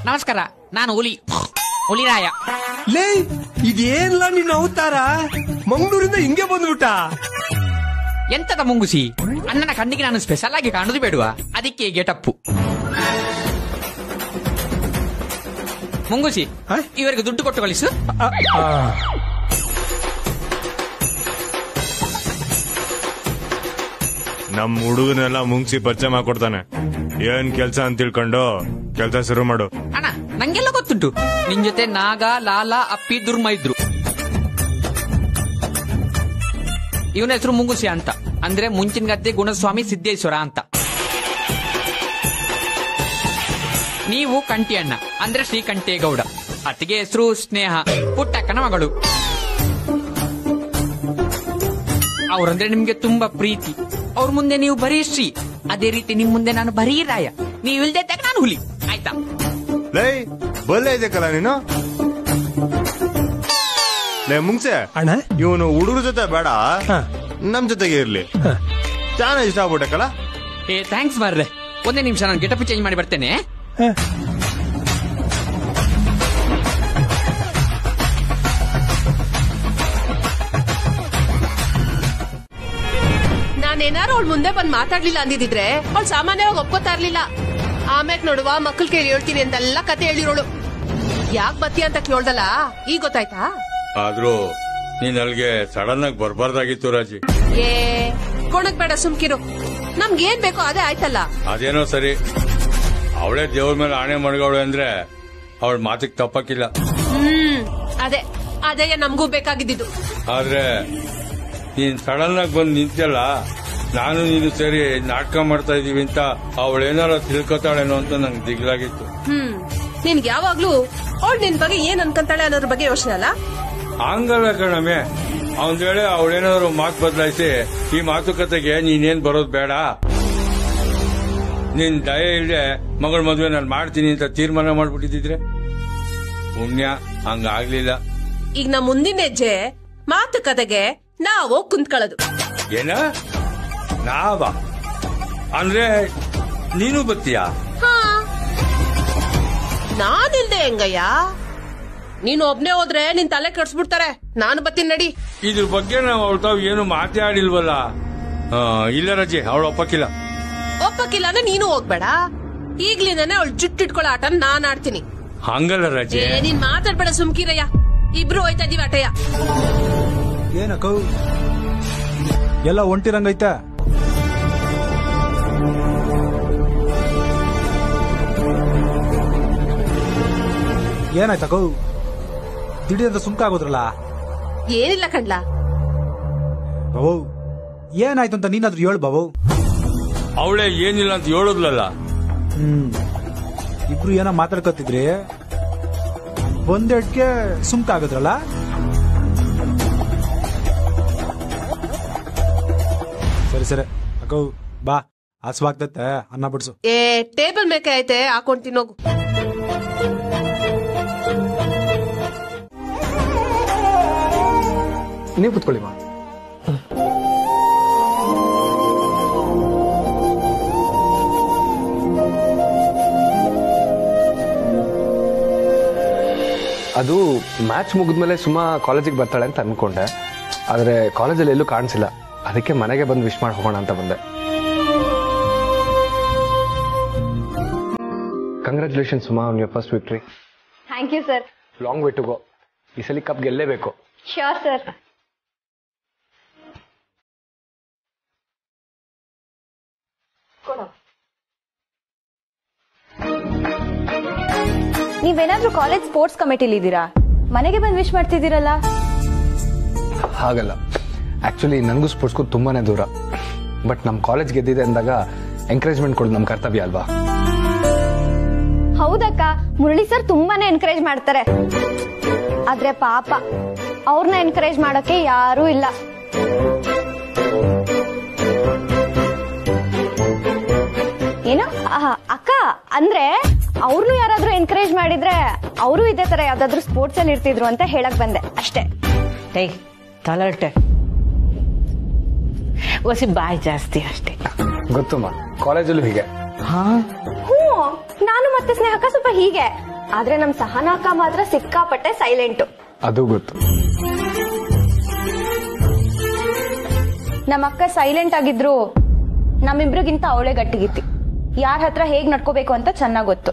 ನಮಸ್ಕಾರ ನಾನು ಹುಲಿ ಹುಲಿರಾಯ ಲೇ ಇದೇನ್ಲ ನಿನ್ನ ಅವತಾರ ಮಂಗಳೂರಿಂದ ಹಿಂಗೆ ಬಂದ್ಬಿಟ್ಟ ಎಂತದ ಮುಂಗುಸಿ ಅಣ್ಣನ ಕಣ್ಣಿಗೆ ನಾನು ಸ್ಪೆಷಲ್ ಆಗಿ ಕಾಣುದು ಬೇಡುವ ಅದಕ್ಕೆ ಗೆಟಪ್ಪು ಮುಂಗುಸಿ ಹ? ಇವರಿಗೆ ದುಡ್ಡು ಕೊಟ್ಟು ಕಳಿಸು ಆ, ಆ. ನಮ್ ಹುಡುಗನೆಲ್ಲ ಮುಂಗ್ಸಿ ಪರಿಚಯ ಮಾಡ್ಕೊಡ್ತಾನೆ ಏನ್ ಕೆಲ್ಸ ಅಂತ ತಿಳ್ಕೊಂಡು ಕೆಲ್ಸ ಶುರು ಮಾಡು ಅಣ್ಣ ನಂಗೆಲ್ಲ ಗೊತ್ತುಂಟು ನಿನ್ ಜೊತೆ ನಾಗ ಲಾಲ ಅಪ್ಪಿ ದುರ್ಮ ಇದ್ರು ಇವನ ಹೆಸರು ಮುಂಗುಸಿ ಅಂತ ಅಂದ್ರೆ ಮುಂಚಿನ ಗದ್ದೆ ಗುಣಸ್ವಾಮಿ ಸಿದ್ದೇಶ್ವರ ಅಂತ ನೀವು ಕಂಟಿ ಅಣ್ಣ ಅಂದ್ರೆ ಶ್ರೀಕಂಠೇಗೌಡ ಅತ್ತಿಗೆ ಹೆಸರು ಸ್ನೇಹ ಪುಟ್ಟಕ್ಕನ ಮಗಳು ಅವ್ರಂದ್ರೆ ನಿಮ್ಗೆ ತುಂಬಾ ಪ್ರೀತಿ ಅವ್ರ ಮುಂದೆ ನೀವು ಬರೀ ಶ್ರೀ ಅದೇ ರೀತಿ ನಿಮ್ ಮುಂದೆ ನಾನು ಬರೀ ರಾಯ ನೀವು ಇಲ್ದೇ ಇದ್ದಾಗ ನಾನು ಹುಲಿ ಆಯ್ತಾ ಲೈ ಬಲ್ಲೆ ಇದಕ್ಕಲ್ಲ ನೀನು ಲೇ ಮುಂಗ್ಸೆ ಅಣ್ಣ ಇವನು ಹುಡುಗರ ಜೊತೆ ಬೇಡ ಹ. ನಮ್ ಜೊತೆಗೆ ಇರ್ಲಿ ಹ. ಚೆನ್ನಾಗಿ ಇಷ್ಟ ಆಗ್ಬಿಟ್ಟಕ್ಕಲ್ಲ ಏ ಥ್ಯಾಂಕ್ಸ್ ಮಾರ್ರೆ ಒಂದೇ ನಿಮಿಷ ನಾನು ಗೆಟಪ್ ಚೇಂಜ್ ಮಾಡಿ ಬರ್ತೇನೆ ಹ. ನಾನೇನಾರು ಅವಳ ಮುಂದೆ ಬಂದ್ ಮಾತಾಡ್ಲಿಲ್ಲ ಅಂದಿದ್ರೆ ಅವಳು ಸಾಮಾನ್ಯವಾಗಿ ಒಪ್ಕೋತಾ ಇರ್ಲಿಲ್ಲ ಆಮ್ಯಾಕ್ ನೋಡುವ ಮಕ್ಕಳು ಕೇಳಿ ಹೇಳ್ತೀನಿ ಅಂತೆಲ್ಲ ಕತೆ ಹೇಳಿರೋಳು ಯಾಕ್ ಬತ್ತಿ ಅಂತ ಕೇಳ್ದಲ್ಲ ಈಗ ಗೊತ್ತಾಯ್ತಾ ಆದ್ರೂ ನೀನ್ ಅಲ್ಲಿಗೆ ಸಡನ್ ಆಗಿ ಬರ್ಬಾರ್ದಾಗಿತ್ತು ರಾಜಿ ಏ ಕೊಣಕ್ ಬೇಡ ಸುಮ್ಕಿರು ನಮ್ಗೇನ್ ಬೇಕೋ ಅದೇ ಆಯ್ತಲ್ಲ ಅದೇನೋ ಸರಿ ಅವಳೇ ದೇವ್ರ ಮೇಲೆ ಆಣೆ ಮಡ್ಗವಳೆ ಅಂದ್ರೆ ಅವಳ ಮಾತಿಗೆ ತಪ್ಪಕ್ಕಿಲ್ಲ ಹ್ಮ್ ಅದೇ ಅದೇ ನಮಗೂ ಬೇಕಾಗಿದ್ದಿದ್ದು ಆದ್ರೆ ನೀನ್ ಸಡನ್ ಆಗಿ ಬಂದು ನಿಂತಲ್ಲ ನಾನು ನೀನು ಸೇರಿ ನಾಟಕ ಮಾಡ್ತಾ ಇದೀವಿ ಅಂತ ಅವಳೇನಾರ ತಿಳ್ಕೊತಾಳೇನೋ ಅಂತ ನಂಗೆ ದಿಗ್ಲಾಗಿತ್ತು ಹ್ಮ್ ನಿನ್ಗೆ ಯಾವಾಗ್ಲೂ ಅವಳು ನಿನ್ ಬಗ್ಗೆ ಏನ್ ಅನ್ಕೊಂತಾಳೆ ಅನ್ನೋದ್ರ ಬಗ್ಗೆ ಯೋಚನೆ ಅಲ್ಲ ಹಂಗಲ್ಲ ಕಣಮೆ ಅವನ್ ವೇಳೆ ಅವಳೇನಾದ್ರು ಮಾತು ಬದಲಾಯಿಸಿ ಈ ಮಾತುಕತೆಗೆ ನೀನೇನ್ ಬರೋದ್ ಬೇಡ ನಿನ್ ದಯ ಇಲ್ಲದೆ ಮಗಳ ಮದ್ವೆ ನಾನು ಮಾಡ್ತೀನಿ ಅಂತ ತೀರ್ಮಾನ ಮಾಡ್ಬಿಟ್ಟಿದ್ರೆ ಪುಣ್ಯ ಹಂಗಾಗ್ಲಿಲ್ಲ ಈಗ ನಮ್ ಮುಂದಿನ ಹೆಜ್ಜೆ ಮಾತುಕತೆಗೆ ನಾವು ಕುಂತ್ಕೊಳ್ಳೋದು ಏನ ನಾವ ಅಂದ್ರೆ ನೀನು ಬತ್ತೀಯಾ ಹಾ ನಾನಿಲ್ದೆ ಹೆಂಗಯ್ಯ ನೀನು ಒಬ್ನೇ ಹೋದ್ರೆ ನಿನ್ ತಲೆ ಕೆಡ್ಸ್ಬಿಡ್ತಾರೆ ನಾನು ಬತ್ತೀನಿ ನಡಿ ಇದ್ರ ಬಗ್ಗೆ ನಾವು ಅವಳ ತಾವು ಏನು ಮಾತಾಡಿಲ್ವಲ್ಲ ಆ, ಇಲ್ಲ ರಜೆ ಅವಳು ಒಪ್ಪಕ್ಕಿಲ್ಲ ಒಪ್ಪಕ್ಕಿಲ್ಲ ಅಂದ್ರೆ ನೀನು ಹೋಗ್ಬೇಡ ಈಗ್ಲಿಂದಾನೆ ಅವಳು ಜುಟ್ಟಿಟ್ಕೊಳ್ಳೋ ಆಟ ನಾನ್ ಆಡ್ತೀನಿ ಹಂಗಲ್ಲ ಏ ರಜೆ ನೀನ್ ಮಾತಾಡ್ಬೇಡ ಸುಮ್ಕಿರಯ್ಯ ಇಬ್ರು ಹೋಯ್ತಾ ಇದೀವಿ ಆಟಯ್ಯ ಏನಕ್ಕ ಎಲ್ಲ ಒಂಟಿರಂಗೈತೆ ಏನಾಯ್ತಕ್ಕ ದಿಢೀರ್ ಸುಮ್ಕಾಗೋದ್ರಲ್ಲ ಏನಿಲ್ಲ ಕಣ್ಲಾ ಬಾವು ಏನಾಯ್ತು ಅಂತ ನೀನಾದ್ರೂ ಹೇಳು ಬಾವು ಅವಳೇ ಏನಿಲ್ಲ ಅಂತ ಹೇಳೋದ್ಲಲ್ಲ ಹ್ಮ್ ಇಬ್ರು ಏನೋ ಮಾತಾಡ್ಕೊತಿದ್ರಿ ಒಂದೆಡ್ಗೆ ಸುಮ್ಕಾಗೋದ್ರಲ್ಲ ಸರಿ ಸರಿ ಅಕ್ಕ ಬಾ ಹಸ್ವಾಗ್ತೈತೆ ಅನ್ನ ಬಿಡ್ಸು ಏ ಟೇಬಲ್ ಮೇಕೆ ಐತೆ ಹಾಕೊಂಡ್ ತಿನ್ನೋಗು ನೀವು ಕುತ್ಕೊಳ್ಳಿ ಮಾ ಅದು ಮ್ಯಾಚ್ ಮುಗಿದ್ಮೇಲೆ ಸುಮಾ ಕಾಲೇಜಿಗೆ ಬರ್ತಾಳೆ ಅಂತ ಅನ್ಕೊಂಡೆ ಆದರೆ ಕಾಲೇಜಲ್ಲಿ ಎಲ್ಲೂ ಕಾಣಿಸಿಲ್ಲ ಅದಕ್ಕೆ ಮನೆಗೆ ಬಂದು ವಿಶ್ ಮಾಡಿ ಹೋಗೋಣ ಅಂತ ಬಂದೆ congratulation Suma on your first victory thank you sir long way to go ಈ ಸಲ ಕಪ್ ಗೆಲ್ಲೇಬೇಕು ಶ್ಯೂರ್ ಸರ್ ನೀವೇನಾದ್ರೂ ಕಾಲೇಜ್ ಸ್ಪೋರ್ಟ್ಸ್ ಕಮಿಟಿಲಿ ಇದ್ದೀರಾ ಮನೆಗೆ ಬಂದು ವಿಶ್ ಮಾಡ್ತಿದ್ದೀರಲ್ಲ ಹಾಗಲ್ಲ ಆಕ್ಚುಲಿ ನನಗೂ ಸ್ಪೋರ್ಟ್ಸ್ಗೂ ತುಂಬಾನೇ ದೂರ ಬಟ್ ನಮ್ಮ ಕಾಲೇಜ್ ಗೆದ್ದಿದೆ ಅಂದಾಗ ಎಂಕರೇಜ್ಮೆಂಟ್ ಕೊಡೋದು ನಮ್ಮ ಕರ್ತವ್ಯ ಅಲ್ವಾ ಹೌದಕ್ಕ ಮುರಳಿ ಸರ್ ತುಂಬಾನೇ ಎನ್ಕರೇಜ್ ಮಾಡ್ತಾರೆ ಆದ್ರೆ ಪಾಪ ಅವ್ರನ್ನ ಎನ್ಕರೇಜ್ ಮಾಡೋಕೆ ಯಾರೂ ಇಲ್ಲ ಏನು ಆಹ್, ಅಕ್ಕ ಅಂದ್ರೆ ಅವ್ರನ್ನು ಯಾರಾದ್ರೂ ಎನ್ಕರೇಜ್ ಮಾಡಿದ್ರೆ ಅವರು ಇದೇ ತರ ಯಾವ್ದಾದ್ರು ಸ್ಪೋರ್ಟ್ಸ್ ಅಲ್ಲಿ ಇರ್ತಿದ್ರು ಅಂತ ಹೇಳಕ್ ಬಂದೆ ಅಷ್ಟೇ ಏಯ್ ತಲರ್ಟೆ ಒಸಿ ಬಾಯಿ ಜಾಸ್ತಿ ಅಷ್ಟೇ ಗೊತ್ತಮ್ಮ ಕಾಲೇಜಲ್ಲೂ ಹೀಗೆ ಹಾ ಹ್ಞೂ ನಾನು ಮತ್ತೆ ಸ್ನೇಹಕ್ಕ ಸ್ವಲ್ಪ ಹೀಗೆ ಆದ್ರೆ ನಮ್ ಸಹನಾ ಅಕ್ಕ ಮಾತ್ರ ಸಿಕ್ಕಾಪಟ್ಟೆ ಸೈಲೆಂಟು ಅದು ಗೊತ್ತು ನಮ್ಮ ಅಕ್ಕ ಸೈಲೆಂಟ್ ಆಗಿದ್ರು ನಮ್ಮಿಬ್ರಿಗಿಂತ ಅವಳೇ ಗಟ್ಟಿಗಿತ್ತಿ ಯಾರ ಹತ್ರ ಹೇಗ್ ನಡ್ಕೋಬೇಕು ಅಂತ ಚೆನ್ನಾಗ್ ಗೊತ್ತು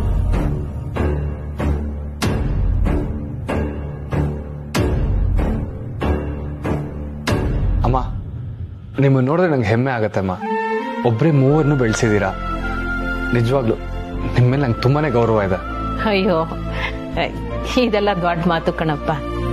ಅಮ್ಮ ನಿಮ್ಮ ನೋಡಿದ್ರೆ ನಂಗೆ ಹೆಮ್ಮೆ ಆಗತ್ತೆ ಅಮ್ಮ ಒಬ್ಬರೇ ಮೂವರನ್ನು ಬೆಳೆಸಿದ್ದೀರಾ ನಿಜವಾಗ್ಲು ನಿಮ್ಮ ಮೇಲೆ ನಂಗೆ ತುಂಬಾನೇ ಗೌರವ ಇದೆ ಅಯ್ಯೋ ಇದೆಲ್ಲ ದೊಡ್ಡ ಮಾತು ಕಣಪ್ಪ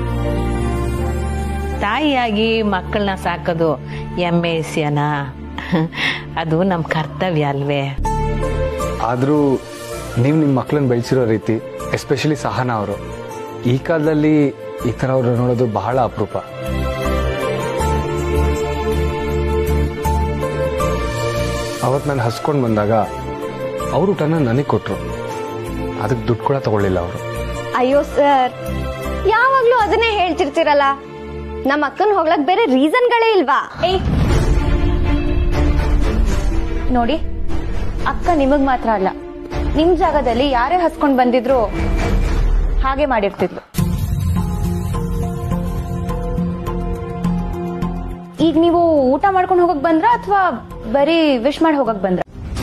ತಾಯಿಯಾಗಿ ಮಕ್ಕಳನ್ನ ಸಾಕೋದು ಎಮ್ಮೆ ಎಸ್ಯನ ಅದು ನಮ್ಮ ಕರ್ತವ್ಯ ಅಲ್ವೇ ಆದರೂ ನೀವು ನಿಮ್ಮ ಮಕ್ಕಳನ್ನ ಬೆಳೆಸಿರೋ ರೀತಿ ಎಸ್ಪೆಷಲಿ ಸಹನಾ ಅವರು ಈ ಕಾಲದಲ್ಲಿ ಈ ಥರ ಅವ್ರು ನೋಡೋದು ಬಹಳ ಅಪರೂಪ ಅವತ್ತು ನಾನು ಹಸ್ಕೊಂಡು ಬಂದಾಗ ಅವರು ಊಟನ ನನಗೆ ಕೊಟ್ಟರು ಅದಕ್ಕೆ ದುಡ್ಡು ಕೂಡ ತಗೊಳ್ಳಿಲ್ಲ ಅವರು ಅಯ್ಯೋ ಸರ್ ಯಾವಾಗ್ಲೂ ಅದನ್ನೇ ಹೇಳ್ತಿರ್ತೀರಲ್ಲ ನಮ್ಮ ಅಕ್ಕನ್ ಹೋಗ್ಲಕ್ ಬೇರೆ ರೀಸನ್ಗಳೇ ಇಲ್ವಾ ಏಯ್ ನೋಡಿ ಅಕ್ಕ ನಿಮಗ್ ಮಾತ್ರ ಅಲ್ಲ ನಿಮ್ ಜಾಗದಲ್ಲಿ ಯಾರೇ ಹಸ್ಕೊಂಡ್ ಬಂದಿದ್ರು ಹಾಗೆ ಮಾಡಿರ್ತಿದ್ಲು ಈಗ ನೀವು ಊಟ ಮಾಡ್ಕೊಂಡು ಹೋಗಕ್ ಬಂದ್ರ ಅಥವಾ ಬರೀ ವಿಶ್ ಮಾಡಿ ಹೋಗಕ್ ಬಂದ್ರ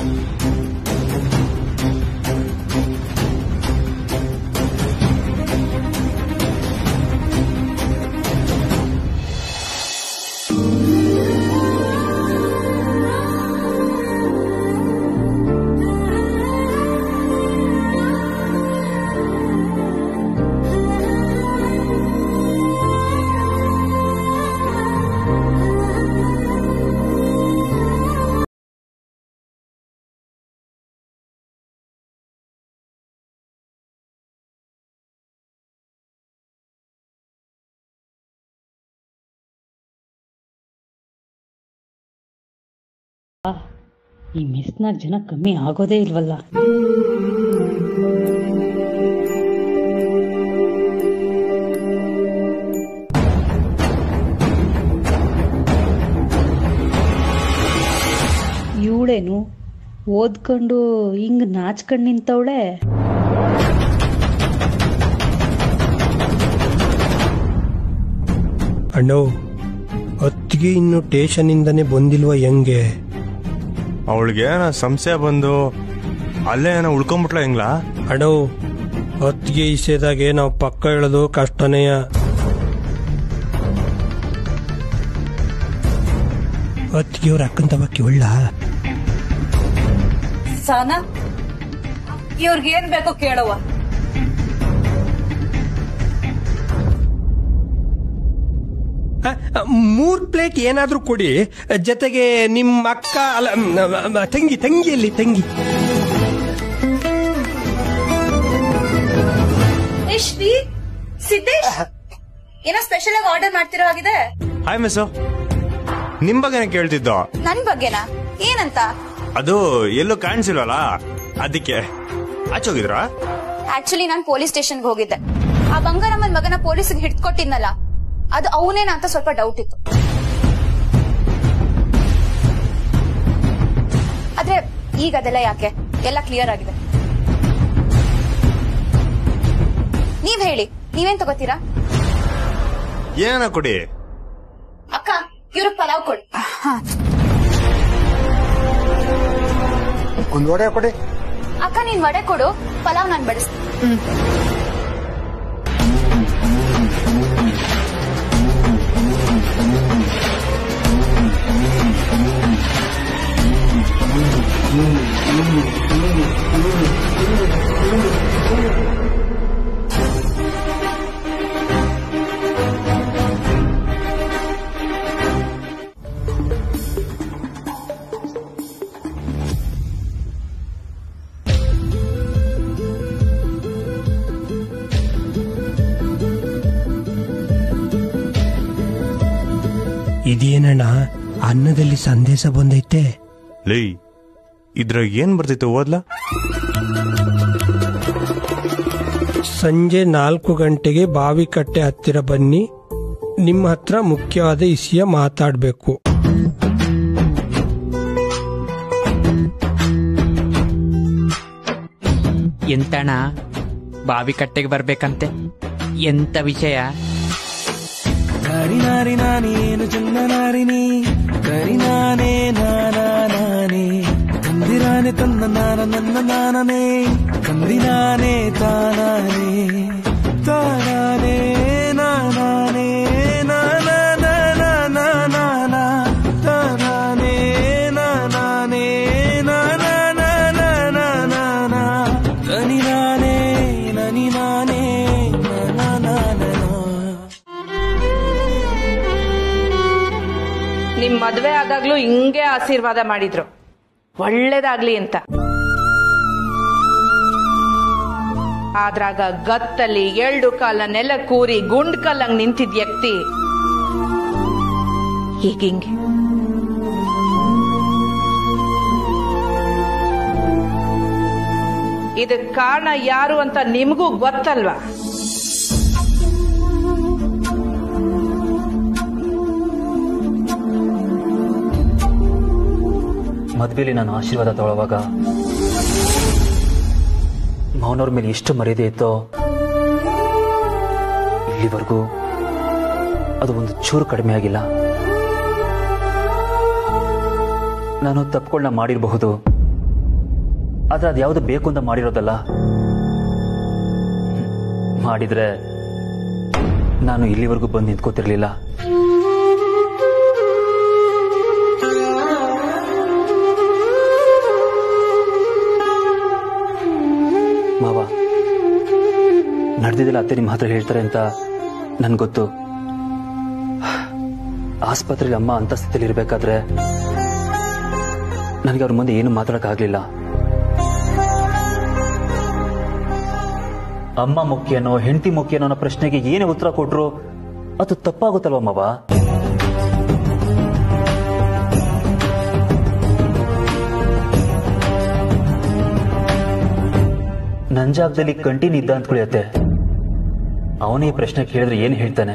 ಈ ಮಿಸ್ನಾಗ ಜನ ಕಮ್ಮಿ ಆಗೋದೇ ಇಲ್ವಲ್ಲ ಇವಳೇನು ಓದ್ಕೊಂಡು ಹಿಂಗ್ ನಾಚ್ಕೊಂಡ್ ನಿಂತವಳೆ ಅಣ್ಣೋ ಅತ್ತಿಗೆ ಇನ್ನು ಸ್ಟೇಷನಿಂದನೇ ಬಂದಿಲ್ವ ಹೆಂಗೆ ಅವಳಿಗೆ ಏನೋ ಸಂಶಯ ಬಂದು ಅಲ್ಲೇ ಏನೋ ಉಳ್ಕೊಂಬಿಟ್ಲ ಹೆಂಗ್ಲಾ ಅಣ್ಣೋ ಅತ್ತಿಗೆ ಇಸೆದಾಗೆ ನಾವು ಪಕ್ಕ ಹೇಳೋದು ಕಷ್ಟನೇಯ ಅತ್ತಿಗೆ ಅವ್ರ ಅಕ್ಕನ ತಬಕ್ಕಿ ಒಳ್ಳ ಸಹನಾ ಇವ್ರಿಗೆ ಏನ್ ಬೇಕೋ ಕೇಳವ್ವ ಮೂರ್ ಪ್ಲೇಟ್ ಏನಾದ್ರೂ ಕೊಡಿ ಜೊತೆಗೆ ನಿಮ್ಮ ಅಕ್ಕ ಅಲ್ಲ ಮ್, ಮ್, ತಂಗಿ ತಂಗಿಯಲ್ಲಿ ತಂಗಿ ಶ್ರೀ ಸಿದ್ದೇಶ್ ಏನೋ ಸ್ಪೆಷಲ್ ಆಗಿ ಆರ್ಡರ್ ಮಾಡ್ತಿರೋ ಆಗಿದೆ ಹಾಯ್ ಮಿಸ್ಸು ನಿಮ್ ಬಗ್ಗೆನೇ ಕೇಳ್ತಿದ್ದೋ ನನ್ ಬಗ್ಗೆನಾ ಏನಂತ ಅದು ಎಲ್ಲೂ ಕಾಣಿಸಿಲ್ವಲ್ಲ ಅದಕ್ಕೆ ಆಚೋಗಿದ್ರಾ ಆಕ್ಚುಲಿ ನಾನ್ ಪೊಲೀಸ್ ಸ್ಟೇಷನ್ಗೆ ಹೋಗಿದ್ದೆ ಆ ಬಂಗಾರಮ್ಮನ್ ಮಗನ ಪೊಲೀಸ್ಗೆ ಹಿಡ್ಕೊಟ್ಟಿದ್ನಲ್ಲ ಅದು ಅವನೇನಾ ಅಂತ ಸ್ವಲ್ಪ ಡೌಟ್ ಇತ್ತು ಆದ್ರೆ ಈಗ ಅದೆಲ್ಲ ಯಾಕೆ ಎಲ್ಲ ಕ್ಲಿಯರ್ ಆಗಿದೆ ನೀವ್ ಹೇಳಿ ನೀವೇನ್ ತಗೋತೀರಾ ಏನ ಕೊಡಿ ಅಕ್ಕ ಇವ್ರಿಗೆ ಪಲಾವ್ ಕೊಡಿ ಒಂದ್ ವಡೆ ಕೊಡಿ ಅಕ್ಕ ನೀನ್ ವಡೆ ಕೊಡು ಪಲಾವ್ ನಾನ್ ಬಡಿಸ್ತೀನಿ ಇದೇನಣ್ಣ ಅನ್ನದಲ್ಲಿ ಸಂದೇಶ ಬಂದೈತೆ ಲೈ ಇದ್ರಾಗ ಏನ್ ಬರ್ತಿತ್ತು ಓದ್ಲಾ ಸಂಜೆ ನಾಲ್ಕು ಗಂಟೆಗೆ ಬಾವಿಕಟ್ಟೆ ಹತ್ತಿರ ಬನ್ನಿ ನಿಮ್ಮ ಹತ್ರ ಮುಖ್ಯವಾದ ವಿಷಯ ಮಾತಾಡಬೇಕು ಎಂತಣ ಬಾವಿ ಕಟ್ಟೆಗೆ ಬರ್ಬೇಕಂತೆ ಎಂತ ವಿಷಯ ನಾರಿ ನಾರಿ ನಾನೇನು ಚಂದ ನಾರಿನಿ ಕರಿ ನಾನೇ ನಾನಾ ನಾನೇ ತಂದಿರಾನೆ ತನ್ನ ನಾನ ನನ್ನ ನಾನನೇ ಕಂದಿನಾನೇ ತಾನಾನೇ ತಾನಾನೇ ನಾನಾನೇ ನಾನಾ ನಾನಾ ನಾನಾ ನಾ ತಾನಾನೇ ನಾನಾನೇ ನಾನಾ ನಾನಾ ನಾನಾ ನಾ ನನಿ ನಾನೇ ನನಿ ನಾನೇ ನಾನಾ ನಾನಾ ನಿಮ್ ಮದ್ವೆ ಆದಾಗ್ಲೂ ಹಿಂಗೆ ಆಶೀರ್ವಾದ ಮಾಡಿದ್ರು ಒಳ್ಳೇದಾಗ್ಲಿ ಅಂತ ಆದ್ರಾಗ ಗತ್ತಲ್ಲಿ ಎರಡು ಕಾಲ ನೆಲ ಕೂರಿ ಗುಂಡ್ ಕಲ್ಲಂಗ್ ನಿಂತಿದ್ ವ್ಯಕ್ತಿ ಹೀಗಿಂಗೆ ಇದಕ್ ಕಾರಣ ಯಾರು ಅಂತ ನಿಮಗೂ ಗೊತ್ತಲ್ವಾ ಮದ್ವೆಲಿ ನಾನು ಆಶೀರ್ವಾದ ತಗೊಳ್ಳುವಾಗ ಮೌನವ್ರ ಮೇಲೆ ಎಷ್ಟು ಮರ್ಯಾದೆ ಇತ್ತೋ ಇಲ್ಲಿವರೆಗೂ ಅದು ಒಂದು ಚೂರು ಕಡಿಮೆ ಆಗಿಲ್ಲ ನಾನು ತಪ್ಪುಗಳನ್ನ ಮಾಡಿರಬಹುದು ಆದ್ರೆ ಅದು ಯಾವುದು ಬೇಕು ಅಂತ ಮಾಡಿರೋದಲ್ಲ ಮಾಡಿದ್ರೆ ನಾನು ಇಲ್ಲಿವರೆಗೂ ಬಂದು ನಿಂತ್ಕೋತಿರ್ಲಿಲ್ಲ ಮಾವ ನಡೆದಿದ್ದೆಲ್ಲ ಅತ್ತೆ ನಿಮ್ಮ ಹತ್ರ ಹೇಳ್ತಾರೆ ಅಂತ ನನ್ಗೆ ಗೊತ್ತು ಆಸ್ಪತ್ರೆಯಲ್ಲಿ ಅಮ್ಮ ಅಂತ ಸ್ಥಿತಿಲಿ ಇರಬೇಕಾದ್ರೆ ನನಗೆ ಅವ್ರ ಮುಂದೆ ಏನು ಮಾತಾಡೋಕ್ಕಾಗಲಿಲ್ಲ ಅಮ್ಮ ಮುಖ್ಯನೋ ಹೆಂಡತಿ ಮುಖ್ಯನೋ ಅನ್ನೋ ಪ್ರಶ್ನೆಗೆ ಏನೇ ಉತ್ತರ ಕೊಟ್ರು ಅದು ತಪ್ಪಾಗುತ್ತಲ್ವ ಮಾವ ನನ್ನ ಜಾಗದಲ್ಲಿ ಕಂಟಿನ್ಯೂ ಇದ್ದ ಅಂದ್ಕೊಳ್ಳುತ್ತೆ ಅವನೇ ಈ ಪ್ರಶ್ನೆ ಕೇಳಿದ್ರೆ ಏನ್ ಹೇಳ್ತಾನೆ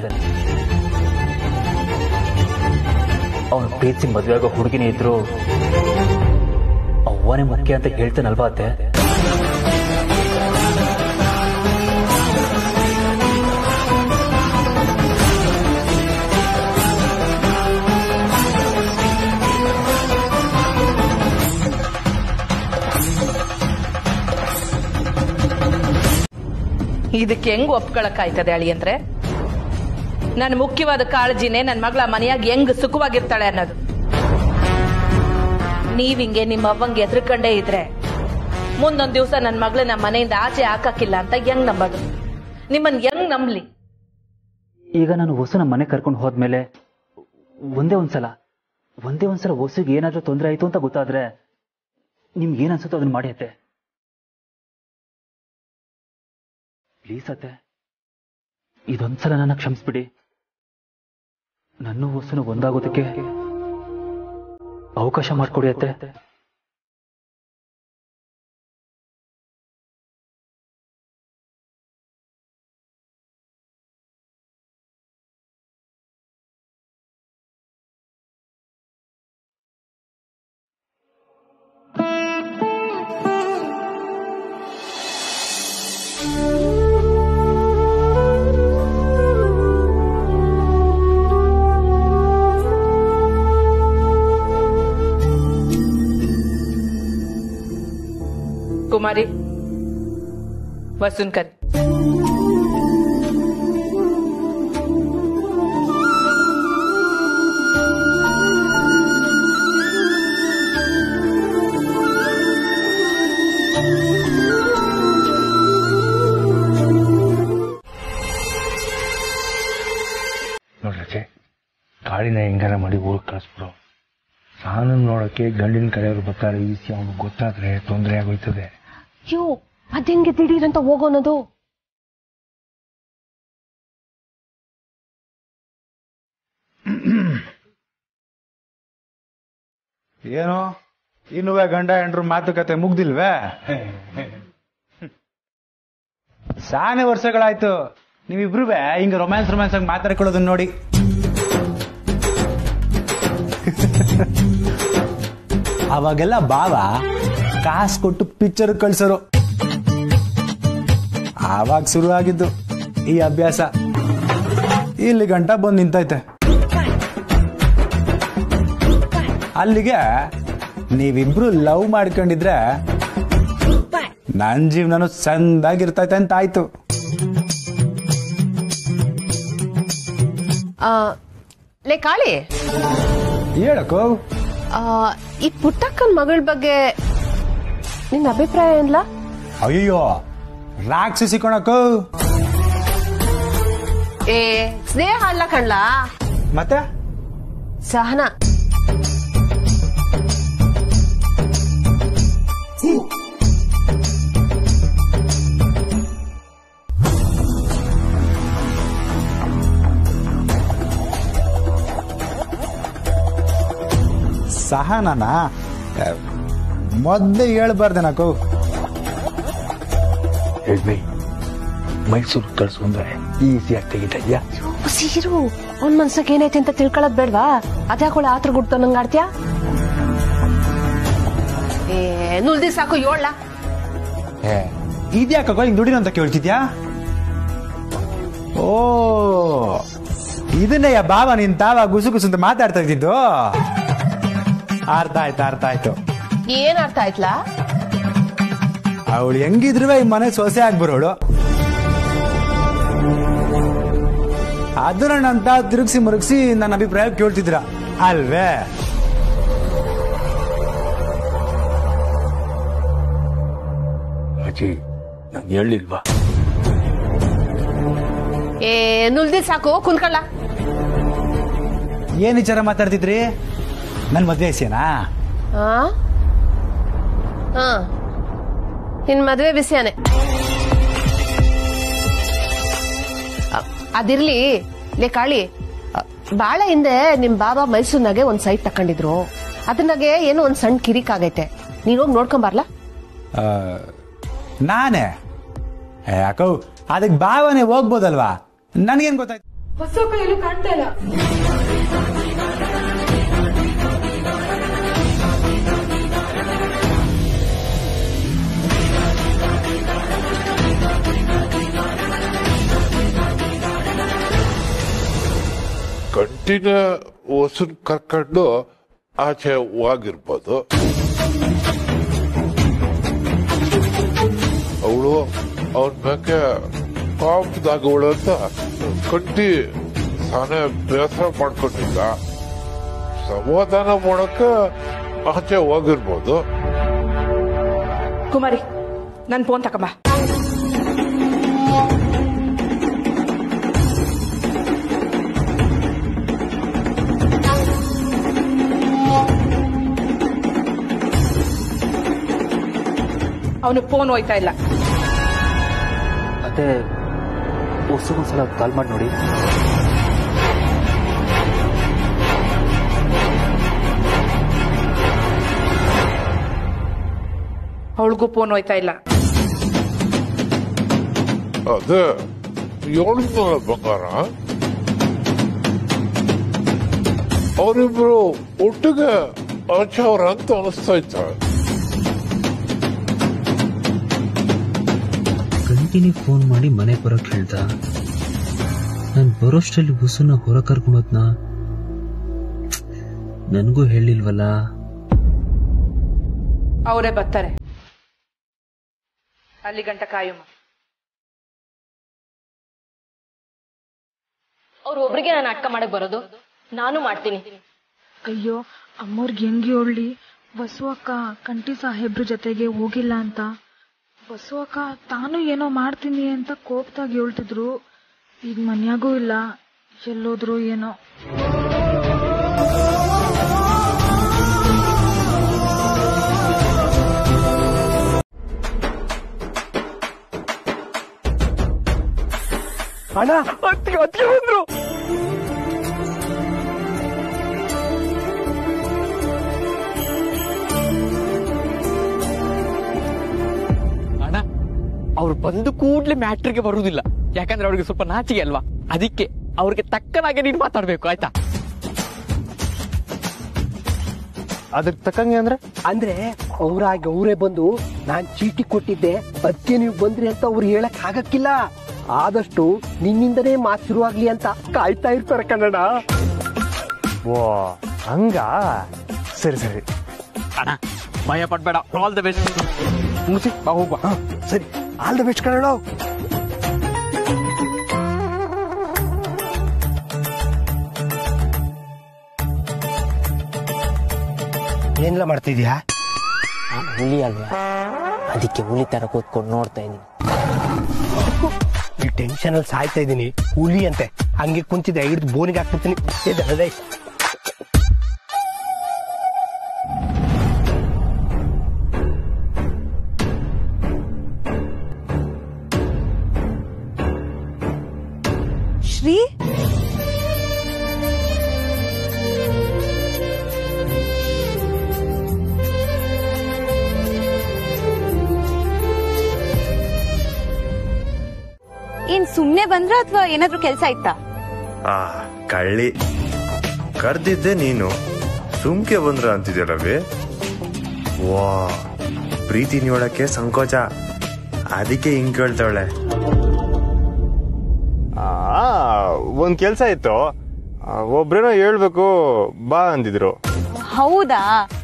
ಅವನು ಪ್ರೀತಿ ಮದುವೆ ಆಗೋ ಹುಡುಗಿನೇ ಇದ್ರು ಅವ್ವನೇ ಮುಖ್ಯ ಅಂತ ಹೇಳ್ತಾನಲ್ವಾ ಅತ್ತೆ ಇದಕ್ಕೆ ಹೆಂಗ್ ಒಪ್ಕೊಳಕ್ಕಾಯ್ತದೆ ಅಳಿ ಅಂದ್ರೆ ನನ್ನ ಮುಖ್ಯವಾದ ಕಾಳಜಿನೇ ನನ್ನ ಮಗಳ ಮನೆಯಾಗ ಹೆಂಗ್ ಸುಖವಾಗಿರ್ತಾಳೆ ಅನ್ನೋದು ನೀವ್ ಹಿಂಗೆ ನಿಮ್ಮ ಅವ್ವಂಗೆ ಎದ್ರಕಂಡೇ ಇದ್ರೆ ಮುಂದೊಂದ್ ದಿವಸ ನನ್ನ ಮಗಳನ್ನ ಮನೆಯಿಂದ ಆಚೆ ಹಾಕಕ್ಕಿಲ್ಲ ಅಂತ ಹೆಂಗ್ ನಂಬೋದು ನಿಮ್ಮನ್ ಹೆಂಗ್ ನಂಬ್ಲಿ ಈಗ ನಾನು ಹೊಸನ ಮನೆ ಕರ್ಕೊಂಡು ಹೋದ್ಮೇಲೆ ಒಂದೇ ಒಂದ್ಸಲ ಒಂದೇ ಒಂದ್ಸಲ ಹೊಸಿಗೆ ಏನಾದ್ರೂ ತೊಂದರೆ ಆಯ್ತು ಅಂತ ಗೊತ್ತಾದ್ರೆ ನಿಮ್ಗೆ ಏನ್ ಅನ್ಸುತ್ತೋ ಅದನ್ನ ಮಾಡಿ ಅತ್ತೆ ಪ್ಲೀಸ್ ಅತ್ತೆ ಇದೊಂದ್ಸಲ ನನ್ನ ಕ್ಷಮಿಸ್ಬಿಡಿ ನನ್ನ ಹೊಸನು ಒಂದಾಗೋದಕ್ಕೆ ಅವಕಾಶ ಮಾಡ್ಕೊಡಿ ಅತ್ತೆ ಕುಮಾರಿ ವಸುನ್ ಕರಿ ನೋಡ್ರಕ್ಕೆ ಗಾಳಿನ ಹೆಂಗಾರ ಮಾಡಿ ಊರಿಗೆ ಕಳಿಸ್ಬಿಡು ಸಾನನ್ ನೋಡಕ್ಕೆ ಗಂಡಿನ ಕಡೆಯವರು ಬರ್ತಾರೆ ಈ ವಿಷಯ ಅವ್ನಿಗೆ ಗೊತ್ತಾದ್ರೆ ತೊಂದರೆ ಆಗೋಯ್ತದೆ ಯೋ ಅದೆಂಗೆ ದಿಢೀರಂತ ಹೋಗೋನದು ಏನು ಇನ್ನುವೆ ಗಂಡ ಹೆಂಡ್ರು ಮಾತುಕತೆ ಮುಗ್ದಿಲ್ವೇ ಸಾನೆ ವರ್ಷಗಳಾಯ್ತು ನೀವಿಬ್ರು ಹಿಂಗ ರೊಮ್ಯಾನ್ಸ್ ರೊಮ್ಯಾನ್ಸ್ ಆಗಿ ಮಾತಾಡ್ಕೊಳ್ಳೋದನ್ನ ನೋಡಿ ಅವಾಗೆಲ್ಲ ಬಾವ ಕಾಸು ಕೊಟ್ಟು ಪಿಕ್ಚರ್ ಕಳ್ಸೋರು ಆವಾಗ ಶುರು ಆಗಿದ್ದು ಈ ಅಭ್ಯಾಸ ಇಲ್ಲಿ ಗಂಟ ಬಂದು ನಿಂತೈತೆ ಅಲ್ಲಿಗೆ ನೀವಿಬ್ರು ಲವ್ ಮಾಡ್ಕೊಂಡಿದ್ರೆ ನನ್ನ ಜೀವನನು ಚಂದಾಗಿರ್ತೈತೆ ಅಂತ ಆಯ್ತು ಆ, ಲೇ ಕಾಳಿ ಹೇಳಕ್ಕೋ ಆ, ಈ ಪುಟ್ಟಕ್ಕನ್ ಮಗಳ ಬಗ್ಗೆ ನಿನ್ನ ಅಭಿಪ್ರಾಯ ಏನ್ಲ ಅಯ್ಯೋ ರಾಕ್ಷಸಿ ಕಣಕ್ಕೋ ಏ ಸ್ನೇಹ ಅಲ್ಲ ಕಣ್ಲಾ ಮತ್ತೆ ಸಹನ ಸಹನನ ಮೊದ್ಲೇ ಹೇಳ್ಬಾರ್ದೇನಕ್ಕೋ ಹೇಳ್ಬೈ ಮೈಸೂರು ಕಳ್ಸು ಅಂದ್ರೆ ಈಸಿಯಾಗಿ ತೆಗಿತಯ್ಯ ಸೀರು ಅವ್ನ್ ಮನ್ಸಕ್ ಏನೈತೆ ಅಂತ ತಿಳ್ಕೊಳದ್ ಬೇಡ್ವಾ ಅದ್ಯಾಕೊಳ ಆತ್ರ ಗುಡ್ತ ನಂಗ್ ಆಡ್ತ್ಯಾ ಏ ನುಲ್ದಿ ಸಾಕು ಏಳ್ಲ ಏ ಇದ್ಯಾಕೋ ಹಿಂಗ್ ದುಡಿನ ಅಂತ ಕೇಳ್ತಿದ್ಯಾ ಓ ಇದನ್ನೇ ಬಾವ ನಿನ್ ತಾವ ಗುಸು ಗುಸು ಅಂತ ಮಾತಾಡ್ತಾ ಇದ್ದಿದ್ದು ಅರ್ಥ ಆಯ್ತು ಅರ್ಥ ಆಯ್ತು ಏನ್ ಅರ್ಥ ಆಯ್ತ್ಲಾ ಅವಳು ಹೆಂಗಿದ್ರು ಈ ಮನೆ ಸೊಸೆ ಆಗ್ಬರೋಳು ಅದನ್ನ ನಂತ ತಿರುಗಿಸಿ ಮುರುಗಿಸಿ ನನ್ನ ಅಭಿಪ್ರಾಯ ಕೇಳ್ತಿದ್ರ ಅಲ್ವೇ ಅಜ್ಜಿ ನಂಗೆ ಹೇಳಿಲ್ವಾ ಏ ನುಲ್ದಿ ಸಾಕು ಕುಂತ್ಕೊಳ್ಳ ಏನ್ ವಿಚಾರ ಮಾತಾಡ್ತಿದ್ರಿ ನನ್ ಮದ್ವೆ ವಿಷಯನಾ ಹಾ ಹಾ ನಿನ್ ಮದ್ವೆ ಬಿಸಿಯಾನೆ ಅ- ಅದಿರ್ಲಿ ಲೇ ಕಾಳಿ ಅ, ಬಾಳ ಹಿಂದೆ ನಿಮ್ ಬಾಬಾ ಮೈಸೂರ್ನಾಗೆ ಒಂದ್ ಸೈಟ್ ತಕೊಂಡಿದ್ರು ಅದನ್ನಾಗೆ ಏನೋ ಒಂದ್ ಸಣ್ಣ ಕಿರಿಕ್ ಆಗೈತೆ ನೀನ್ ಹೋಗಿ ನೋಡ್ಕೊಂಬರ್ಲಾ ಆ, ನಾನೇ ಏ, ಯಾಕೋ ಅದಕ್ಕೆ ಭಾವನೆ ಹೋಗ್ಬೋದಲ್ವಾ ನನ್ಗೇನ್ ಗೊತ್ತಾಯ್ತು ಹೊಸ ಎಲ್ಲೂ ಕಾಣ್ತಾ ಇಲ್ಲ ಗಂಟಿನ ಹೊಸನ್ ಕರ್ಕೊಂಡು ಆಚೆ ಹೋಗಿರ್ಬೋದು ಅವಳು ಅವನ ಮ್ಯಾಕೆ ಕಾಪದಾಗವಳು ಅಂತ ಕಂಟಿ ತಾನೇ ಬೇಸರ ಮಾಡ್ಕೊಂಡಿಲ್ಲ ಸಮಾಧಾನ ಮಾಡಕ್ಕ ಆಚೆ ಹೋಗಿರ್ಬೋದು ಕುಮಾರಿ ನನ್ ಫೋನ್ ತಕೊಂಬ ಅವನು ಫೋನ್ ಹೋಯ್ತಾ ಇಲ್ಲ ಮತ್ತೆ ಹೊಸಗೊಂದ್ಸಲ ಕಾಲ್ ಮಾಡಿ ನೋಡಿ ಅವಳಿಗೂ ಫೋನ್ ಹೋಯ್ತಾ ಇಲ್ಲ ಅದೇ ಹೇಳಿದ್ನಲ್ಲ ಬಂಗಾರ ಅವರಿಬ್ರು ಒಟ್ಟಿಗೆ ಆಚೆ ಅವ್ರ ಅಂತ ಅನಿಸ್ತಾ ಇತ್ತ ಕಂಟಿನ್ಯೂ ಫೋನ್ ಮಾಡಿ ಮನೆ ಬರೋಕ್ ಹೇಳ್ದ ನಾನು ಬರೋಷ್ಟರಲ್ಲಿ ಬಸ್ಸನ್ನ ಹೊರ ಕರ್ಕೊಂಡೋದ್ನ ನನಗೂ ಹೇಳಿಲ್ವಲ್ಲ ಅವರೇ ಬರ್ತಾರೆ ಅಲ್ಲಿ ಗಂಟ ಕಾಯುಮ್ಮ ಅವ್ರು ಒಬ್ರಿಗೆ ನಾನು ನಾಟಕ ಮಾಡಕ್ ಬರೋದು ನಾನು ಮಾಡ್ತೀನಿ ಅಯ್ಯೋ ಅಮ್ಮವ್ರಿಗೆ ಹೆಂಗ್ ಹೇಳಿ ಬಸು ಅಕ್ಕ ಕಂಟಿ ಸಾಹೇಬ್ರ ಜೊತೆಗೆ ಹೋಗಿಲ್ಲ ಅಂತ ಬಸು ಅಕ್ಕ ತಾನು ಏನೋ ಮಾಡ್ತೀನಿ ಅಂತ ಕೋಪದಾಗ ಹೇಳ್ತಿದ್ರು ಈಗ ಮನ್ಯಾಗೂ ಇಲ್ಲ ಎಲ್ಲೋದ್ರು ಏನೋ ಅಣ್ಣ ಅತ್ತಿಗೆ ಅತ್ತಿಗೆ ಬಂದ್ರು ಅಣ್ಣ ಅವ್ರು ಬಂದು ಕೂಡ್ಲೆ ಮ್ಯಾಟ್ರಿಗೆ ಬರುವುದಿಲ್ಲ ಯಾಕಂದ್ರೆ ಅವ್ರಿಗೆ ಸ್ವಲ್ಪ ನಾಚಿಕೆ ಅಲ್ವಾ ಅದಕ್ಕೆ ಅವ್ರಿಗೆ ತಕ್ಕನಾಗೆ ನೀನು ಮಾತಾಡ್ಬೇಕು ಆಯ್ತಾ ಅದಕ್ಕೆ ತಕ್ಕಂಗೆ ಅಂದ್ರೆ ಅಂದ್ರೆ ಅವ್ರಾಗಿ ಅವರೇ ಬಂದು ನಾನ್ ಚೀಟಿ ಕೊಟ್ಟಿದ್ದೆ ಅದಕ್ಕೆ ನೀವು ಬಂದ್ರಿ ಅಂತ ಅವ್ರು ಹೇಳಕ್ ಆಗಕ್ಕಿಲ್ಲ ಆದಷ್ಟು ನಿನ್ನಿಂದನೇ ಮಾತು ಶುರುವಾಗ್ಲಿ ಅಂತ ಕಾಯ್ತಾ ಇರ್ತಾರೆ ಕನ್ನಡ ಓ ಹಂಗ ಸರಿ ಸರಿ ಅಣ್ಣ ಭಯ ಪಡ್ಬೇಡ ಆಲ್ ದ ಬೆಸ್ಟ್ ಮುಸಿ ಬಾ ಹೋಗ್ಬಾ ಹಾ, ಸರಿ ಆಲ್ ದ ಬೆಸ್ಟ್ ಕನ್ನಡ ಏನೆಲ್ಲ ಮಾಡ್ತಿದ್ಯಾ ಹುಲಿ ಅಲ್ವಾ ಅದಕ್ಕೆ ಹುಲಿ ತರ ಕೂತ್ಕೊಂಡು ನೋಡ್ತಾ ಇದ್ದೀನಿ ಈ ಟೆನ್ಷನ್ ಅಲ್ಲಿ ಸಾಯ್ತಾ ಇದ್ದೀನಿ ಹುಲಿ ಅಂತೆ ಹಂಗೆ ಕುಂತಿದ್ದೆ ಹಿಡಿದು ಬೋನಿಗೆ ಹಾಕ್ಬಿಡ್ತೀನಿ ಎದ್ದೇಳಲೇ. ಶ್ರೀ ಏನ್ ಸುಮ್ನೆ ಬಂದ್ರ ಅಥವಾ ಏನಾದ್ರೂ ಕೆಲ್ಸ ಇತ್ತಾ ಆ ಕಳ್ಳಿ ಕರ್ದಿದ್ದೆ ನೀನು ಸುಮ್ಕೆ ಬಂದ್ರ ಅಂತಿದ್ಯ ರವಿ ವಾ ಪ್ರೀತಿ ನೋಡಕ್ಕೆ ಸಂಕೋಚ ಅದಕ್ಕೆ ಹಿಂಗ್ ಕೇಳ್ತಾವಳೆ ಒಂದ್ ಕೆಲ್ಸ ಇತ್ತು ಆ, ಒಬ್ರೇನೋ ಹೇಳ್ಬೇಕು ಬಾ ಅಂದಿದ್ರು ಹೌದಾ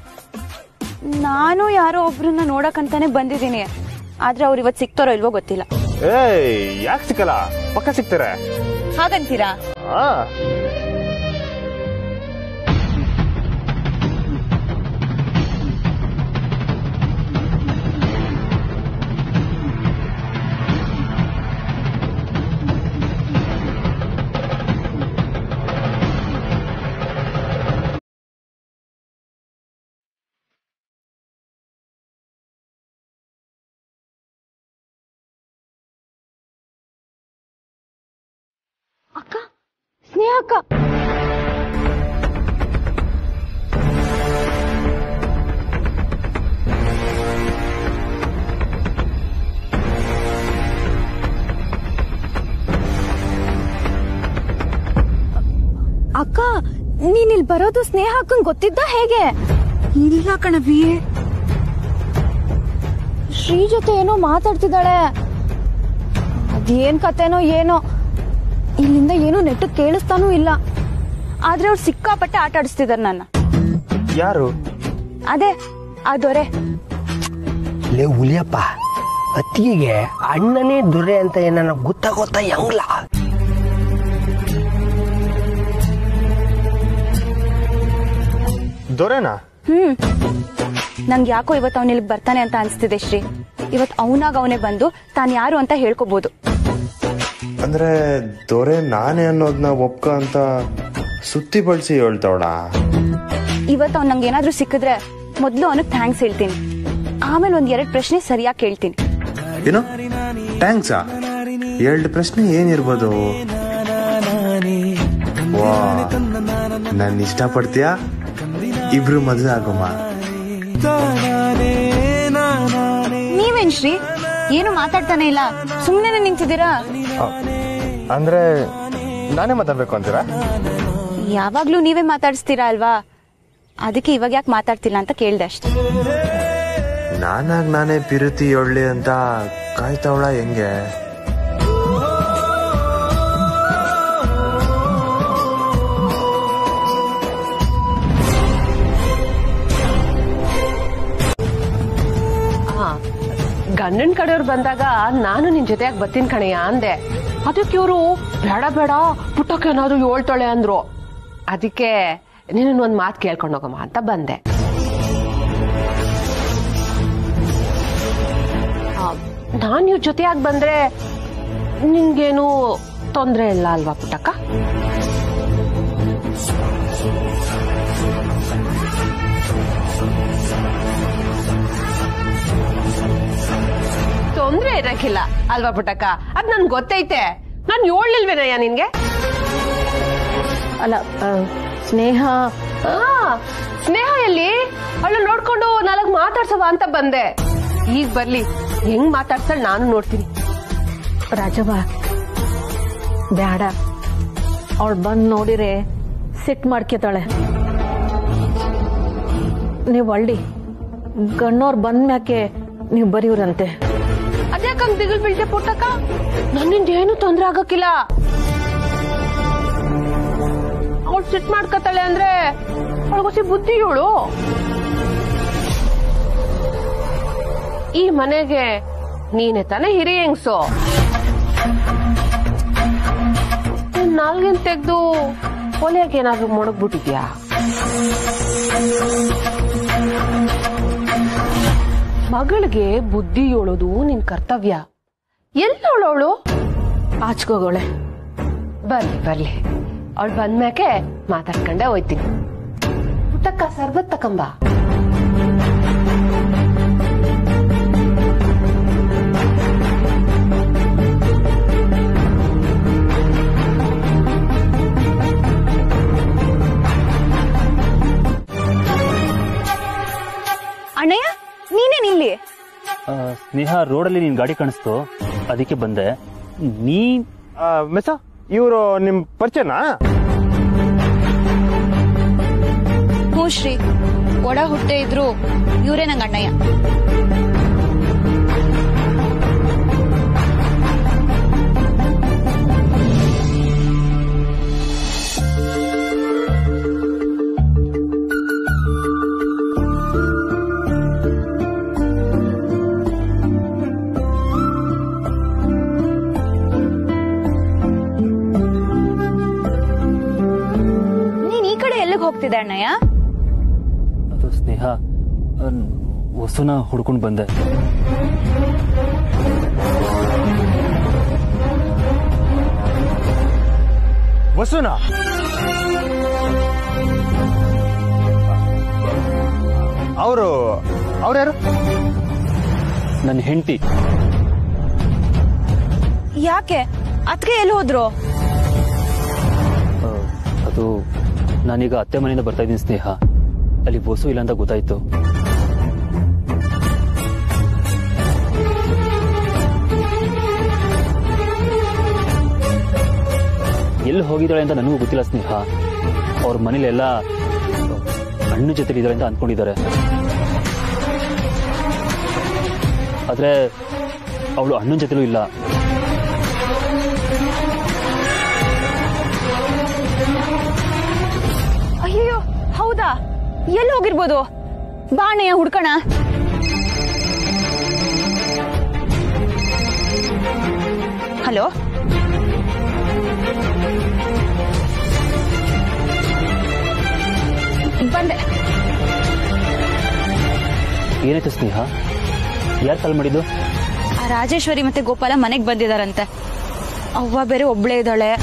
ನಾನು ಯಾರೋ ಒಬ್ರನ್ನ ನೋಡಕ್ಕಂತಾನೆ ಬಂದಿದ್ದೀನಿ ಆದ್ರೆ ಅವ್ರು ಇವತ್ ಸಿಗ್ತಾರೋ ಇಲ್ವೋ ಗೊತ್ತಿಲ್ಲ ಏಯ್ ಯಾಕೆ ಸಿಕ್ಕಲ್ಲ ಪಕ್ಕ ಸಿಗ್ತಾರೆ ಹಾಗಂತೀರಾ ಆ ಸ್ನೇಹ ಅಕ್ಕ ಅಕ್ಕ ನೀನ್ ಇಲ್ಲಿ ಬರೋದು ಸ್ನೇಹ ಅಕ್ಕಂಗ್ ಗೊತ್ತಿದ್ದ ಹೇಗೆ ಇಲ್ಲ ಕಣವಿ ಶ್ರೀ ಜೊತೆ ಏನೋ ಮಾತಾಡ್ತಿದ್ದಾಳೆ ಅದೇನ್ ಕತೆನೋ ಏನೋ ಇಲ್ಲಿಂದ ಏನೋ ನೆಟ್ಟು ಕೇಳಿಸ್ತಾನೂ ಇಲ್ಲ ಆದ್ರೆ ಅವ್ರು ಸಿಕ್ಕಾಪಟ್ಟೆ ಆಟ ಆಡಿಸ್ತಿದಾರೆ ನನ್ನ ಯಾರು ಅದೇ ಆ ದೊರೆ ಲೇ ಹುಲಿಯಪ್ಪ ಅತ್ತಿಗೆಗೆ ಅಣ್ಣನೇ ದೊರೆ ಅಂತ ಏನಾನ ಗೊತ್ತಾಗೋತಾ ಹೆಂಗ್ಲ ದೊರೆನಾ ಹ್ಮ್ ನಂಗೆ ಯಾಕೋ ಇವತ್ತು ಅವನ ಇಲ್ಲಿಗೆ ಬರ್ತಾನೆ ಅಂತ ಅನ್ಸ್ತಿದೆ ಶ್ರೀ ಇವತ್ ಅವನಾಗ ಅವನೇ ಬಂದು ತಾನ್ ಯಾರು ಅಂತ ಹೇಳ್ಕೊಬಹುದು ಅಂದ್ರೆ ದೊರೆ ನಾನೇ ಅನ್ನೋದನ್ನ ಒಪ್ಕ ಅಂತ ಸುತ್ತಿ ಬಳಸಿ ಹೇಳ್ತಾವಳ ಇವತ್ತು ಅವ್ನು ನಂಗೆ ಏನಾದ್ರೂ ಸಿಕ್ಕಿದ್ರೆ ಮೊದ್ಲು ಅವನಿಗೆ ಥ್ಯಾಂಕ್ಸ್ ಹೇಳ್ತೀನಿ ಆಮೇಲೆ ಒಂದ್ ಎರಡ್ ಪ್ರಶ್ನೆ ಸರಿಯಾಗಿ ಕೇಳ್ತೀನಿ ಏನು ಥ್ಯಾಂಕ್ಸಾ ಎರಡು ಪ್ರಶ್ನೆ ಏನಿರ್ಬೋದು ವಾ ನನ್ ಇಷ್ಟಪಡ್ತೀಯಾ ಇಬ್ರು ಮದ್ವೆ ಆಗೋಮ್ಮ ನೀವೇನ್ ಶ್ರೀ ಏನು ಮಾತಾಡ್ತಾನೆ ಇಲ್ಲ ಸುಮ್ನೆ ನಿಂತಿದ್ದೀರಾ ಅಂದ್ರೆ ನಾನೇ ಮಾತಾಡ್ಬೇಕು ಅಂತೀರಾ ಯಾವಾಗ್ಲೂ ನೀವೇ ಮಾತಾಡಿಸ್ತೀರಾ ಅಲ್ವಾ ಅದಕ್ಕೆ ಇವಾಗ ಯಾಕೆ ಮಾತಾಡ್ತಿಲ್ಲ ಅಂತ ಕೇಳ್ದೆ ಅಷ್ಟೇ ನಾನಾಗ್ ನಾನೇ ಪಿರುತಿ ಒಳ್ಳೆ ಅಂತ ಕಾಯ್ತಾವಳ ಹೆಂಗೆ ಗಂಡನ್ ಕಡೆಯವ್ರು ಬಂದಾಗ ನಾನು ನಿನ್ ಜೊತೆಯಾಗಿ ಬರ್ತೀನಿ ಕಣಯ್ಯ ಅಂದೆ ಅದಕ್ಕೆ ಇವರು ಬೇಡ ಬೇಡ ಪುಟ್ಟಕ್ಕೆ ಏನಾದ್ರು ಹೇಳ್ತಾಳೆ ಅಂದ್ರು ಅದಕ್ಕೆ ನಿನ್ನ ಒಂದ್ ಮಾತು ಕೇಳ್ಕೊಂಡು ಹೋಗಮ್ಮ ಅಂತ ಬಂದೆ ಆ, ನಾನ್ ಇವ್ರ ಜೊತೆಯಾಗಿ ಬಂದ್ರೆ ನಿನ್ಗೇನು ತೊಂದ್ರೆ ಇಲ್ಲ ಅಲ್ವಾ ಪುಟ್ಟಕ್ಕ ತೊಂದ್ರೆ ಇರಕ್ಕಿಲ್ಲ ಅಲ್ವಾ ಪುಟ್ಟಕ್ಕ ಅದ್ ನನ್ ಗೊತ್ತೈತೆ ನಾನ್ ಹೇಳ್ಲಿಲ್ವೇನಯ್ಯ ನಿನ್ಗೆ ಅಲ್ಲ ಆ, ಸ್ನೇಹ ಆ, ಸ್ನೇಹ ಎಲ್ಲಿ ಅವಳು ನೋಡ್ಕೊಂಡು ನಾಲ್ಕು ಮಾತಾಡ್ಸವ ಅಂತ ಬಂದೆ ಈಗ ಬರ್ಲಿ ಹೆಂಗ್ ಮಾತಾಡ್ತಾಳೆ ನಾನು ನೋಡ್ತೀನಿ ರಾಜವ್ವ ಬ್ಯಾಡ ಅವಳು ಬಂದ್ ನೋಡಿರೆ ಸಿಟ್ ಮಾಡ್ಕೋತಾಳೆ ನೀವು ಒಳ್ಳಿ ಗಣ್ಣೋರ್ ಬಂದ್ಮ್ಯಾಕೆ ನೀವು ಬರೀವ್ರಂತೆ ಅದ್ಯಾಕಂಗ್ ದಿಗಲ್ ಬೀಳ್ತೆ ಪುಟ್ಟಕ್ಕ ನನ್ನಿಂದ ಏನು ತೊಂದ್ರೆ ಆಗಕ್ಕಿಲ್ಲ ಅವಳು ಸಿಟ್ ಮಾಡ್ಕತ್ತಾಳೆ ಅಂದ್ರೆ ಅವಳಿಗೊಸಿ ಬುದ್ಧಿ ಇವಳು ಈ ಮನೆಗೆ ನೀನೆ ತಾನೇ ಹಿರಿಯ ಹೆಂಗ್ಸು ನಿನ್ ನಾಲ್ಗಿನ ತೆಗ್ದು ಒಲೆಯಾಗ ಏನಾದ್ರೂ ಮೊಣಗ್ಬಿಟ್ಟಿದ್ಯಾ ಮಗಳಿಗೆ ಬುದ್ಧಿ ಹೇಳೋದು ನಿನ್ ಕರ್ತವ್ಯ ಎಲ್ಲವಳು ಆಚ್ಕೋಗೋಳೆ ಬರ್ಲಿ ಬರ್ಲಿ ಅವಳು ಬಂದ್ಮ್ಯಾಕೆ ಮಾತಾಡ್ಕೊಂಡೆ ಹೋಯ್ತೀನಿ ಪುಟ್ಟಕ್ಕ ಸರ್ಬತ್ ತಕಂಬ ಅಣ್ಣಯ್ಯ ನೀನೇನ್ ಇಲ್ಲಿ ಆ, ಸ್ನೇಹ ರೋಡಲ್ಲಿ ನಿನ್ ಗಾಡಿ ಕಾಣಿಸ್ತು ಅದಕ್ಕೆ ಬಂದೆ ನೀ ಮೆಸ ಇವರು ನಿಮ್ ಪರಿಚಯನಾ ಹ್ಞೂ ಶ್ರೀ ಒಡ ಹುಟ್ಟೆ ಇದ್ರು ಇವರೇ ನಂಗೆ ಅಣ್ಣಯ್ಯ ನೀನ್ ಈ ಕಡೆ ಎಲ್ಲಿಗೆ ಹೋಗ್ತಿದ್ದೆ ಅಣ್ಣಯ್ಯ ಅದು ಸ್ನೇಹ ಆ, ವಸುನ ಹುಡ್ಕೊಂಡು ಬಂದೆ ವಸುನ ಅವರು ಅವ್ರ್ಯಾರು ನನ್ನ ಹೆಂಡತಿ ಯಾಕೆ ಅತ್ಗೆ ಎಲ್ಲಿ ಹೋದ್ರು ಅದು ನಾನೀಗ ಅತ್ತೆ ಮನೆಯಿಂದ ಬರ್ತಾ ಇದ್ದೀನಿ ಸ್ನೇಹ ಅಲ್ಲಿ ಬಸ್ಸು ಇಲ್ಲ ಅಂತ ಗೊತ್ತಾಯ್ತು ಎಲ್ಲಿ ಹೋಗಿದ್ದಾಳೆ ಅಂತ ನನಗೂ ಗೊತ್ತಿಲ್ಲ ಸ್ನೇಹ ಅವ್ರ ಮನೇಲೆಲ್ಲ ಅಣ್ಣ ಜೊತೆ ಇದ್ದಾಳೆ ಅಂತ ಅಂದ್ಕೊಂಡಿದ್ದಾರೆ ಆದ್ರೆ ಅವಳು ಅಣ್ಣನ ಜೊತೆಲೂ ಇಲ್ಲ ಅಯ್ಯೋ ಹೌದಾ ಎಲ್ಲಿ ಹೋಗಿರ್ಬೋದು ಬಾ ಅಣ್ಣಯ್ಯ ಹುಡ್ಕಣ ಹಲೋ ಬಂದೆ ಏನಾಯ್ತು ಸ್ನೇಹ ಯಾರು ಕಾಲ್ ಮಾಡಿದ್ದು ಆ ರಾಜೇಶ್ವರಿ ಮತ್ತೆ ಗೋಪಾಲ ಮನೆಗ್ ಬಂದಿದಾರಂತೆ ಅವ್ವ ಬೇರೆ ಒಬ್ಳೇ ಇದ್ದಾಳೆ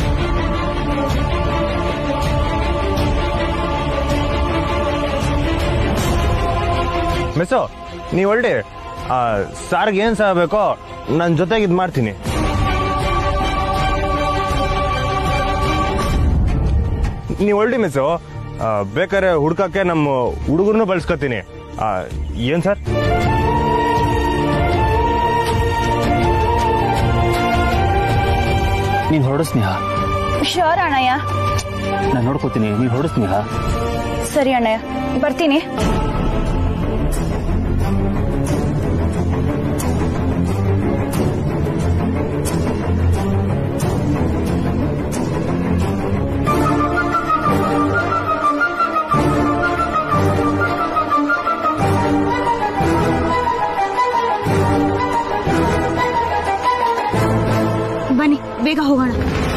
ಮೆಸೋ ನೀವ್ ಹೊರಡಿ ಸಾರ್ಗೆ ಏನ್ ಸಹ ಬೇಕೋ ನನ್ನ ಜೊತೆಗೆ ಇದ್ ಮಾಡ್ತೀನಿ ನೀವು ಹೊರಡಿ ಮೆಸೋ ಆ, ಬೇಕಾದ್ರೆ ಹುಡ್ಕಕ್ಕೆ ನಮ್ಮ ಹುಡುಗರನ್ನು ಬಳಸ್ಕೊತೀನಿ ಆ, ಏನ್ ಸರ್ ನೀನ್ ಹೊರಡು ಸ್ನೇಹ ಶೋರ್ ಅಣ್ಣಯ್ಯ ನಾನು ನೋಡ್ಕೋತೀನಿ ನೀನ್ ಹೊರಡು ಸ್ನೇಹ ಸರಿ ಅಣ್ಣಯ್ಯ ಬರ್ತೀನಿ ಬನ್ನಿ ಬೇಗ ಹೋಗೋಣ